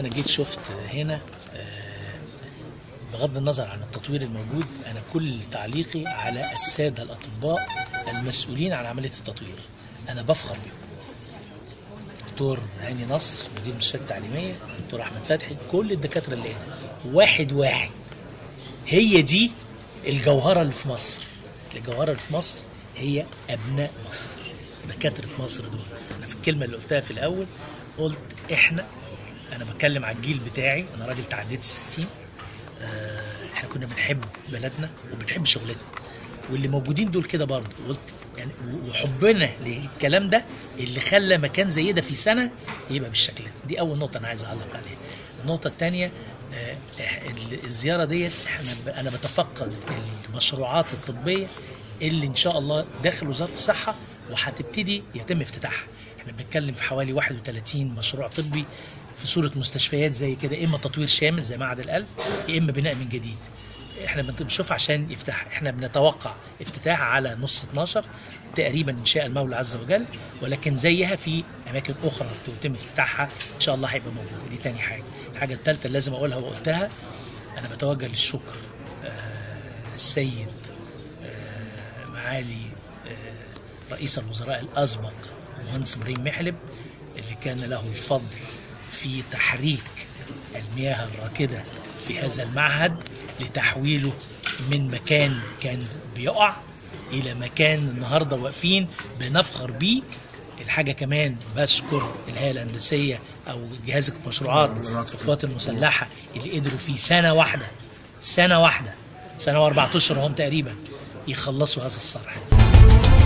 انا جيت شفت هنا آه، بغض النظر عن التطوير الموجود انا كل تعليقي على الساده الاطباء المسؤولين عن عمليه التطوير انا بفخر بيهم دكتور هاني نصر مدير المستشفى التعليميه دكتور احمد فتحي كل الدكاتره اللي هنا واحد واحد هي دي الجوهره اللي في مصر الجوهره اللي في مصر هي ابناء مصر دكاتره مصر دول انا في الكلمه اللي قلتها في الاول قلت احنا انا بتكلم على الجيل بتاعي انا راجل تعديت الستين آه، احنا كنا بنحب بلدنا وبنحب شغلتنا واللي موجودين دول كده برضه قلت يعني وحبنا للكلام ده اللي خلى مكان زي ده في سنه يبقى بالشكل ده دي اول نقطه انا عايز اعلق عليها النقطه الثانيه الزياره ديت احنا ب- انا بتفقد المشروعات الطبيه اللي ان شاء الله داخل وزاره الصحه وهتبتدي يتم افتتاحها احنا بنتكلم في حوالي 31 مشروع طبي في صوره مستشفيات زي كده اما تطوير شامل زي معهد القلب يا اما بناء من جديد احنا بنشوف عشان يفتح احنا بنتوقع افتتاح على نص 12 تقريبا ان شاء المولى عز وجل ولكن زيها في اماكن اخرى يتم افتتاحها ان شاء الله هيبقى موجود دي تاني حاجه الحاجه الثالثه اللي لازم اقولها وقلتها انا بتوجه للشكر آه، السيد آه، معالي آه، رئيس الوزراء الاسبق المهندس ابراهيم محلب اللي كان له الفضل في تحريك المياه الراكده في هذا المعهد لتحويله من مكان كان بيقع الى مكان النهارده واقفين بنفخر بيه الحاجه كمان بشكر الهيئه الهندسيه او جهاز المشروعات في القوات المسلحه اللي قدروا في سنه واحده سنه واحده سنه واربع اشهر هم تقريبا يخلصوا هذا الصرح